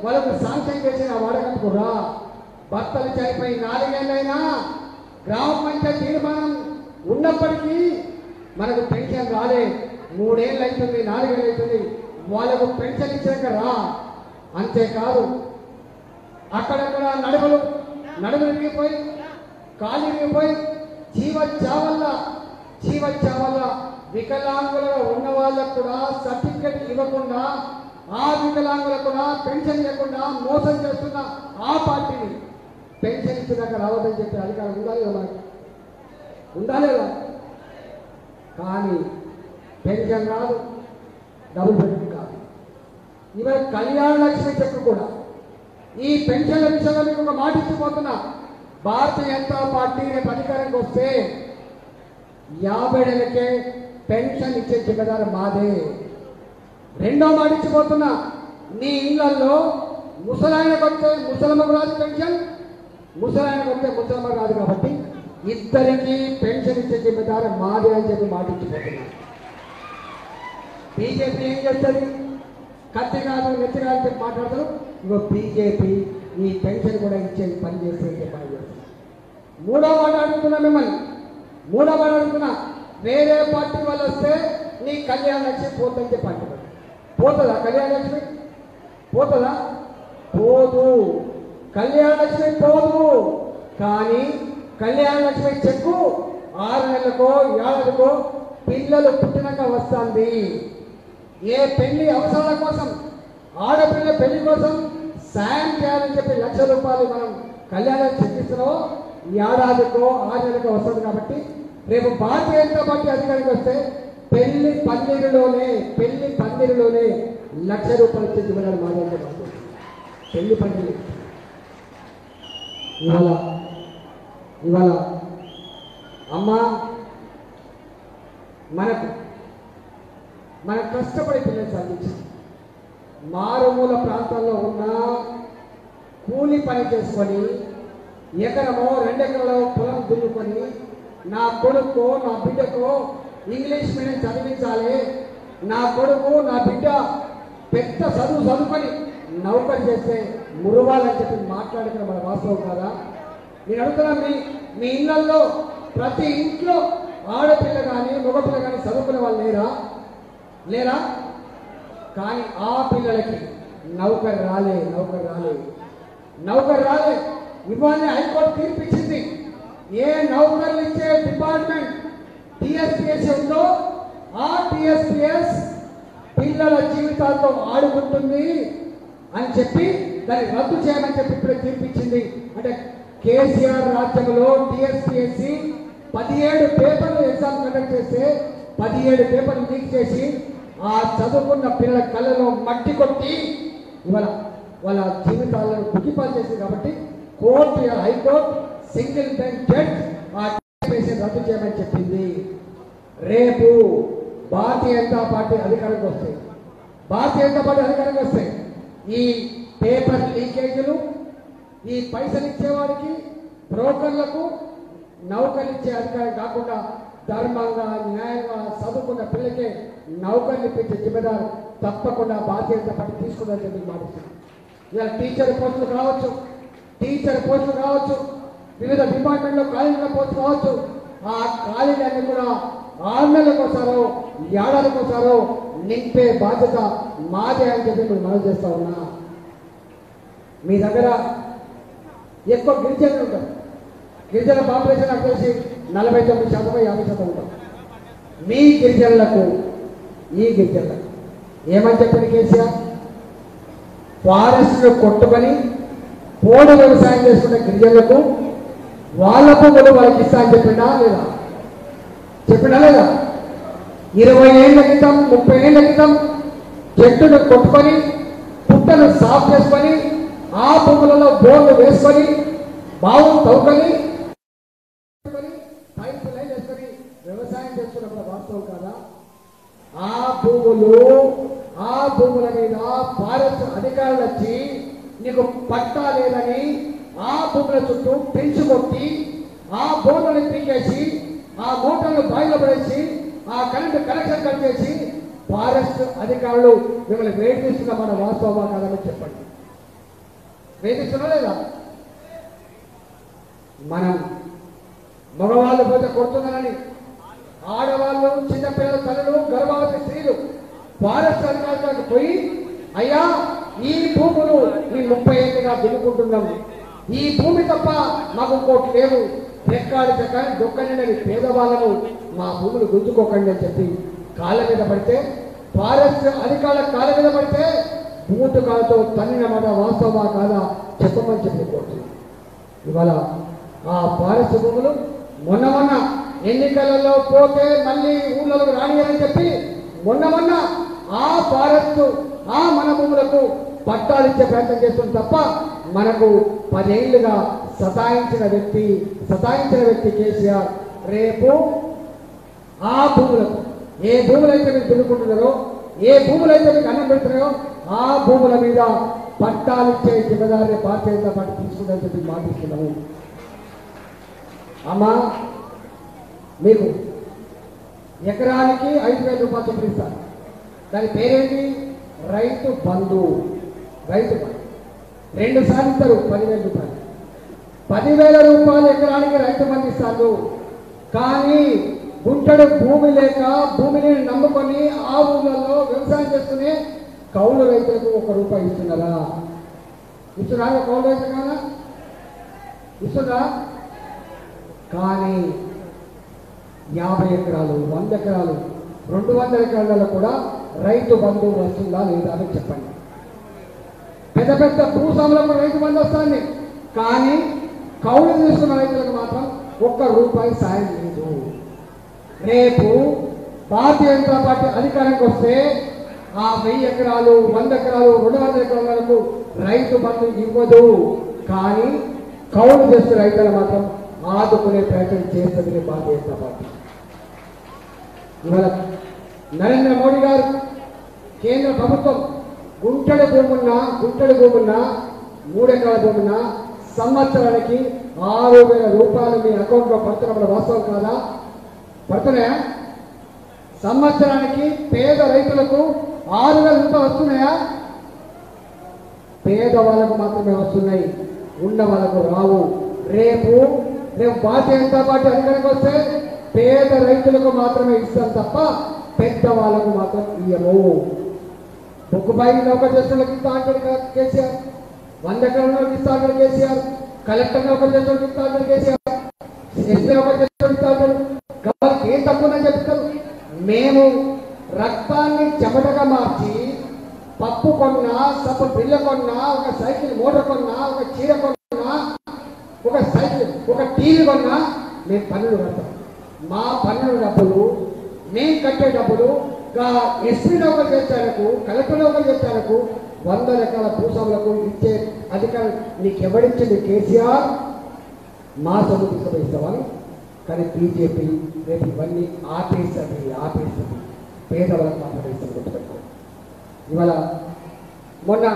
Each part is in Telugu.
వాళ్ళకు శాంక్షన్ చేసిన వాడకందుకు రా భర్తలు చనిపోయి నాలుగేళ్ళైనా గ్రామ పంచాయతీ తీర్మానం ఉన్నప్పటికీ మనకు పెన్షన్ రాలే మూడేళ్ళు అవుతుంది నాలుగేళ్ళు అవుతుంది వాళ్ళకు పెన్షన్ ఇచ్చాక రా అంతేకాదు అక్కడక్కడ నడుములు నడుములు విరిగిపోయి కాళ్ళు విరిగిపోయి జీవ చావల్ల జీవ చావల్ల వికలాంగులుగా ఉన్న వాళ్ళకు కూడా సర్టిఫికెట్ ఇవ్వకుండా ఆ వికలాంగులకు కూడా పెన్షన్ ఇవ్వకుండా మోసం చేస్తున్న ఆ పార్టీని పెన్షన్ ఇచ్చినాక రావద్దని చెప్పే అధికారం ఉందా లేదా మనకి ఉందా లేదా కానీ పెన్షన్ రాదు డబుల్ బెడ్రూమ్ కాదు ఇవాళ కళ్యాణ లక్ష్మి చెక్కు కూడా ఈ పెన్షన్ల విషయంలో మీకు ఒక మాట ఇచ్చిపోతున్నా భారతీయ జనతా పార్టీ రేపు అధికారానికి వస్తే యాభై నెలకే పెన్షన్ ఇచ్చే జిమ్మదారు మాదే రెండో మాట ఇచ్చిపోతున్నా నీ ఇళ్లలో ముసలాయనకు వస్తే ముసలమ్మకు రాదు పెన్షన్ ముసలాయనకు వస్తే ముసలమ్మకు రాదు కాబట్టి ఇద్దరికి పెన్షన్ ఇచ్చే జిమ్మదారు మాదే అని చెప్పి మాట ఇచ్చిపోతున్నా బీజేపీ ఏం చేస్తుంది కత్తి కాదు నెత్తి కాదు అని చెప్పి మాట్లాడతారు ఇంకో బీజేపీ ఈ పెన్షన్ కూడా ఇచ్చే పని చేస్తే పని చేస్తుంది మూడో మాట అడుగుతున్నా మిమ్మల్ని మూడో మాట అడుగుతున్నా వేరే పార్టీ వాళ్ళు వస్తే నీ కళ్యాణ లక్ష్మి పోతుందని చెప్పి అంటున్నారు పోతుందా కళ్యాణ లక్ష్మి పోతుందా పోదు కళ్యాణ లక్ష్మి పోదు కానీ కళ్యాణ లక్ష్మి చెక్కు ఆరు నెలలకో ఏడాదికో పిల్లలు పుట్టినాక వస్తుంది ఏ పెళ్లి అవసరాల కోసం ఆడపిల్ల పెళ్లి కోసం సాయం చేయాలని చెప్పి లక్ష రూపాయలు మనం కళ్యాణం చెల్లిస్తున్నామో ఏడాదికో ఆరు నెలకో వస్తుంది కాబట్టి రేపు భారతీయ జనతా పార్టీ అధికారికి వస్తే పెళ్లి పందిరిలోనే పెళ్లి పందిరిలోనే లక్ష రూపాయలు ఇచ్చే జిమ్మడాలు మాట్లాడే పెళ్లి పందిరి ఇవాళ ఇవాళ అమ్మా మనకు మన కష్టపడి పిల్లలు చదివించాం మారుమూల ప్రాంతాల్లో ఉన్న కూలి పని చేసుకొని ఎకరమో రెండెకరాలో పొలం దున్నుకొని నా కొడుకు నా బిడ్డకు ఇంగ్లీష్ మీడియం చదివించాలి నా కొడుకు నా బిడ్డ పెద్ద చదువు చదువుకొని నౌకరి చేస్తే మురువాలని చెప్పి మాట్లాడుకున్న మన వాస్తవం కాదా నేను అడుగుతున్నా మీ మీ ఇళ్లలో ప్రతి ఇంట్లో ఆడపిల్ల కానీ మగపిల్ల కానీ చదువుకునే వాళ్ళు లేరా లేరా కానీ ఆ పిల్లలకి నౌకరి రాలే నౌకరి రాలే నౌకరి రాలే ఇవాళ హైకోర్టు తీర్పిచ్చింది ఏ నౌకర్లు ఇచ్చే డిపార్ట్మెంట్ టిఎస్పిఎస్ ఉందో ఆ టిఎస్పిఎస్ పిల్లల జీవితాలతో ఆడుకుంటుంది అని చెప్పి దాన్ని రద్దు చేయమని చెప్పి ఇప్పుడే తీర్పిచ్చింది అంటే కేసీఆర్ రాజ్యంలో టిఎస్పిఎస్సి పదిహేడు పేపర్లు ఎగ్జామ్ కండక్ట్ చేస్తే పదిహేడు పేపర్లు లీక్ చేసి ఆ చదువుకున్న పిల్లల కళ్ళలో మట్టి కొట్టి ఇవాళ వాళ్ళ జీవితాలను కుకిపాలు చేసింది కాబట్టి court high court single bench judge ఆ టీఎస్పీఎస్సీ రద్దు చేయమని చెప్పింది రేపు భారతీయ జనతా పార్టీ అధికారంకి వస్తాయి భారతీయ జనతా పార్టీ అధికారంకి వస్తాయి ఈ పేపర్ లీకేజీలు ఈ పైసలు ఇచ్చేవారికి బ్రోకర్లకు నౌకర్లు ఇచ్చే అధికారం కాకుండా ధర్మంగా న్యాయంగా చదువుకున్న పిల్లకే నౌకర్లు ఇప్పించే జిమ్మదారు తప్పకుండా భారతీయ జనతా పార్టీ తీసుకుందని చెప్పి మాటిస్తున్నాను ఇలా టీచర్ పోస్టులు కావచ్చు టీచర్ పోస్టులు కావచ్చు వివిధ డిపార్ట్మెంట్లో ఖాళీల పోస్టులు కావచ్చు ఆ ఖాళీలన్నీ కూడా ఆరు నెలలకోసారో ఏడాదికోసారో నింపే బాధ్యత మాదే అని చెప్పి మీరు మనం చేస్తా ఉన్నా మీ దగ్గర ఎక్కువ గిరిజనులు ఉంటారు గిరిజన పాపులేషన్ నాకు తెలిసి నలభై తొమ్మిది శాతం యాభై శాతం ఉంటారు మీ గిరిజనులకు ఈ గిరిజనులకు ఏమని చెప్పింది కేసీఆర్ ఫారెస్ట్ కొట్టుకొని పోడు వ్యవసాయం చేసుకునే గిరిజనులకు వాళ్ళ భూములు వాళ్ళకి ఇస్తా అని చెప్పిండా లేదా చెప్పిండా లేదా ఇరవై ఏళ్ల క్రితం ముప్పై ఏళ్ల క్రితం చెట్టును కొట్టుకొని పుట్టను సాఫ్ చేసుకొని ఆ భూములలో బోర్లు వేసుకొని బావులు తవ్వుకొని పైపు లైన్ వేసుకొని వ్యవసాయం చేసుకున్నప్పుడు వాస్తవం కాదా ఆ భూములు ఆ భూముల మీద ఫారెస్ట్ అధికారులు వచ్చి నీకు పట్టా లేదని ఆ భూముల చుట్టూ పెంచు కొట్టి ఆ బోర్లను పీకేసి ఆ మోటార్లు బాయిలో పడేసి ఆ కరెంటు కనెక్షన్ కట్ చేసి ఫారెస్ట్ అధికారులు మిమ్మల్ని వేడిస్తున్న మన వాస్తవమా కాదని చెప్పండి వేధిస్తున్నా లేదా మనం మగవాళ్ళు పోతే కొడుతున్నారని ఆడవాళ్ళు చిన్నపిల్లల తల్లులు గర్భవతి స్త్రీలు ఫారెస్ట్ అధికారులకు పోయి అయ్యా ఈ భూములు ఈ ముప్పై ఏళ్ళుగా దున్నుకుంటున్నాము ఈ భూమి తప్ప మాకు ఇంకోటి లేదు రెక్కాడి చక్కని దొక్కని పేదవాళ్ళను మా భూములు గుంజుకోకండి అని చెప్పి కాళ్ళ మీద పడితే ఫారెస్ట్ అధికారుల కాళ్ళ మీద పడితే బూటు కాలుతో తన్నిన మాట వాస్తవమా కాదా చెప్పమని చెప్పి కోరుతున్నాం ఇవాళ ఆ ఫారెస్ట్ భూములు మొన్న మొన్న ఎన్నికలలో పోతే మళ్ళీ ఊళ్ళలో రానియని చెప్పి మొన్న మొన్న ఆ ఫారెస్ట్ ఆ మన భూములకు పట్టాలు ఇచ్చే ప్రయత్నం చేస్తుంది తప్ప మనకు పదేళ్లుగా సతాయించిన వ్యక్తి సతాయించిన వ్యక్తి కేసీఆర్ రేపు ఆ భూములకు ఏ భూములైతే మీరు దున్నుకుంటున్నారో ఏ భూములైతే మీకు అన్నం పెడుతున్నారో ఆ భూముల మీద పట్టాలు ఇచ్చే జిమ్మదారి భారతీయ జనతా పార్టీ తీసుకుందని చెప్పి మాటిస్తున్నాము అమ్మా మీకు ఎకరానికి ఐదు వేల రూపాయలు చొప్పున ఇస్తారు దాని పేరేంటి రైతు బంధు రైతు బంధు రెండు సార్లు ఇస్తారు పదివేల రూపాయలు పదివేల రూపాయలు ఎకరానికి రైతు బంధు ఇస్తారు కానీ గుంటడు భూమి లేక భూమిని నమ్ముకొని ఆ ఊళ్ళలో వ్యవసాయం చేస్తూనే కౌలు రైతులకు ఒక రూపాయి ఇస్తున్నారా ఇస్తున్నారా కౌలు రైతు కాదా ఇస్తున్నారా కానీ యాభై ఎకరాలు వంద ఎకరాలు రెండు వందల ఎకరాలలో కూడా రైతు బంధు వస్తుందా లేదా అని చెప్పండి పెద్ద పెద్ద భూస్వాములకు రైతు బంధు వస్తుంది కానీ కౌలు తీసుకున్న రైతులకు మాత్రం ఒక్క రూపాయి సాయం లేదు రేపు భారతీయ జనతా పార్టీ అధికారానికి వస్తే ఆ వెయ్యి ఎకరాలు వంద ఎకరాలు రెండు వందల ఎకరాల వరకు రైతు బంధు ఇవ్వదు కానీ కౌలు చేసే రైతులు మాత్రం ఆదుకునే ప్రయత్నం చేస్తుంది భారతీయ జనతా పార్టీ ఇవాళ నరేంద్ర మోడీ గారు కేంద్ర ప్రభుత్వం గుంటడి భూమున్న గుంటడి భూమున్న మూడెకరాల భూమున్న సంవత్సరానికి ఆరు వేల రూపాయలు మీ అకౌంట్లో పడుతున్నప్పుడు వాస్తవం కాదా పడుతున్నాయా సంవత్సరానికి పేద రైతులకు ఆరు వేల రూపాయలు వస్తున్నాయా పేద వాళ్ళకు మాత్రమే వస్తున్నాయి ఉన్న వాళ్ళకు రావు రేపు రేపు భారతీయ జనతా పార్టీ అధికారికి వస్తే పేద రైతులకు మాత్రమే ఇస్తాం తప్ప పెద్ద వాళ్ళకు మాత్రం ఇయ్యము బొగ్గుబాయి నౌక చేస్తున్న ఇస్తా అంటాడు కదా కేసీఆర్ వంద ఎకరాల ఇస్తా అంటాడు కేసీఆర్ కలెక్టర్ నౌక చేస్తున్న ఇస్తా అంటాడు కేసీఆర్ ఎస్పీ నౌక చేస్తున్న ఇస్తా అంటాడు కాబట్టి ఏం తక్కువ చెప్తారు మేము రక్తాన్ని చెమటగా మార్చి పప్పు కొన్నా సబ్బు బిళ్ళ కొన్నా ఒక సైకిల్ మోటార్ కొన్నా ఒక చీర కొన్నా ఒక సైకిల్ ఒక టీవీ కొన్నా మేము పన్నులు కడతాం మా పన్నుల డబ్బులు మేము కట్టే డబ్బులు ఎస్పీ నౌకలు చేస్తారకు కలెక్టర్ నౌకలు చేస్తారకు వంద రకాల భూస్వాములకు ఇచ్చే అధికారం నీకు ఎవరిచ్చింది కేసీఆర్ మా సొమ్ము తీసుకుపోయిస్తామని కానీ బీజేపీ రేపు ఇవన్నీ ఆపేస్తుంది ఆపేస్తుంది పేదవాళ్ళకి మాత్రమే ఇస్తాం గుర్తుపెట్టుకో ఇవాళ మొన్న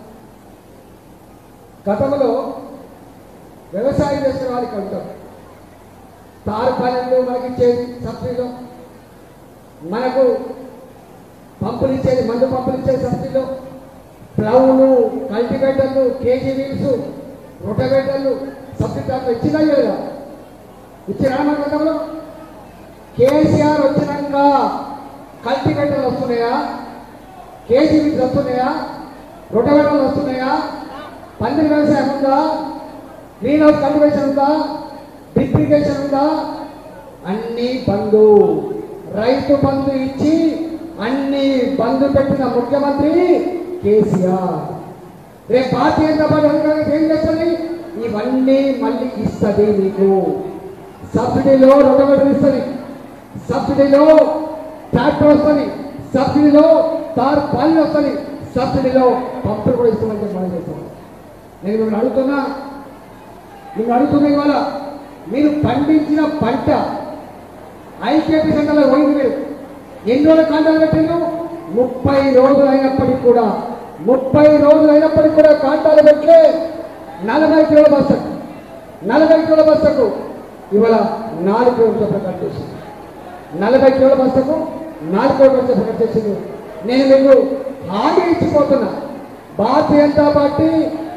గతంలో వ్యవసాయం చేసిన వాళ్ళకి అంటాం తారు పనులు మనకి ఇచ్చేది సబ్సిడీలో మనకు పంపులు ఇచ్చేది మందు పంపులు ఇచ్చేది సబ్సిడీలో ప్లౌలు కల్టివేటర్లు కేజీ వీల్స్ రొటవేటర్లు సబ్సిడీ దాంట్లో ఇచ్చినా లేదా ఇచ్చినా మన గతంలో కేసీఆర్ వచ్చినాక కల్టివేటర్లు వస్తున్నాయా కేజీ వీల్స్ వస్తున్నాయా రొటవేటర్లు వస్తున్నాయా పందిరి వ్యవసాయం ఉందా గ్రీన్ హౌస్ కల్టివేషన్ ఉందా డ్రిప్లికేషన్ ఉందా అన్ని బంధు రైతు బంధు ఇచ్చి అన్ని బంధు పెట్టిన ముఖ్యమంత్రి కేసీఆర్ రేపు భారతీయ జనతా పార్టీ అధికారానికి ఏం చేస్తుంది ఇవన్నీ మళ్ళీ ఇస్తుంది మీకు సబ్సిడీలో రొటవేటర్ ఇస్తుంది సబ్సిడీలో ట్రాక్టర్ వస్తుంది సబ్సిడీలో తార్ పాలన వస్తుంది సబ్సిడీలో పంపులు కూడా ఇస్తామని చెప్పి మనం చేస్తాం నేను మిమ్మల్ని అడుగుతున్నా మిమ్మల్ని అడుగుతున్నా ఇవాళ మీరు పండించిన పంట ఐకేపీ సంఘంలో పోయింది మీరు ఎన్ని రోజులు కాంటాలు పెట్టిండ్రు ముప్పై రోజులు అయినప్పటికీ కూడా ముప్పై రోజులు అయినప్పటికీ కూడా కాంటాలు పెట్టే నలభై కిలోల బస్తకు నలభై కిలోల బస్తకు ఇవాళ నాలుగు కిలోల చొప్పున కట్ చేసింది నలభై కిలోల బస్తకు నాలుగు కిలోల బస్తకు కట్ చేసింది నేను మీకు హామీ ఇచ్చిపోతున్నా భారతీయ జనతా పార్టీ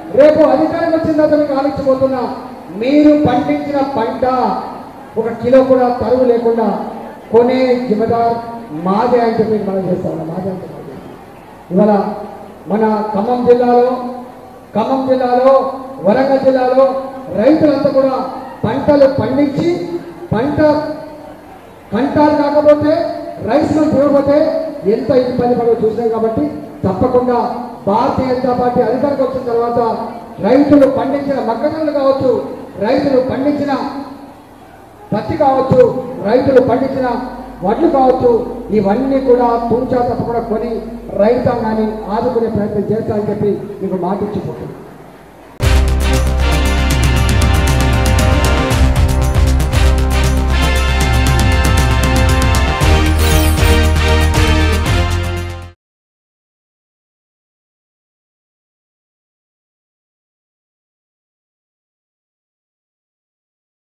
రేపు అధికారం వచ్చిన తర్వాత మీకు ఆలోచించబోతున్నా మీరు పండించిన పంట ఒక కిలో కూడా తరువు లేకుండా కొనే జిమ్మదార్ మాదే అని చెప్పి మనం చేస్తా ఉన్నాం మాదే అంటే మాదే. ఇవాళ మన ఖమ్మం జిల్లాలో ఖమ్మం జిల్లాలో వరంగల్ జిల్లాలో రైతులంతా కూడా పంటలు పండించి పంట కంటాలు కాకపోతే రైస్ మిల్ తిరగకపోతే ఎంత ఇబ్బంది పడో చూసాం కాబట్టి తప్పకుండా భారతీయ జనతా పార్టీ అధికారికి వచ్చిన తర్వాత రైతులు పండించిన మొక్కజొన్నలు కావచ్చు రైతులు పండించిన పత్తి కావచ్చు రైతులు పండించిన వడ్లు కావచ్చు ఇవన్నీ కూడా తుంచా తప్పకుండా కొని రైతాంగాన్ని ఆదుకునే ప్రయత్నం చేస్తానని చెప్పి మీకు మాట ఇచ్చిపోతుంది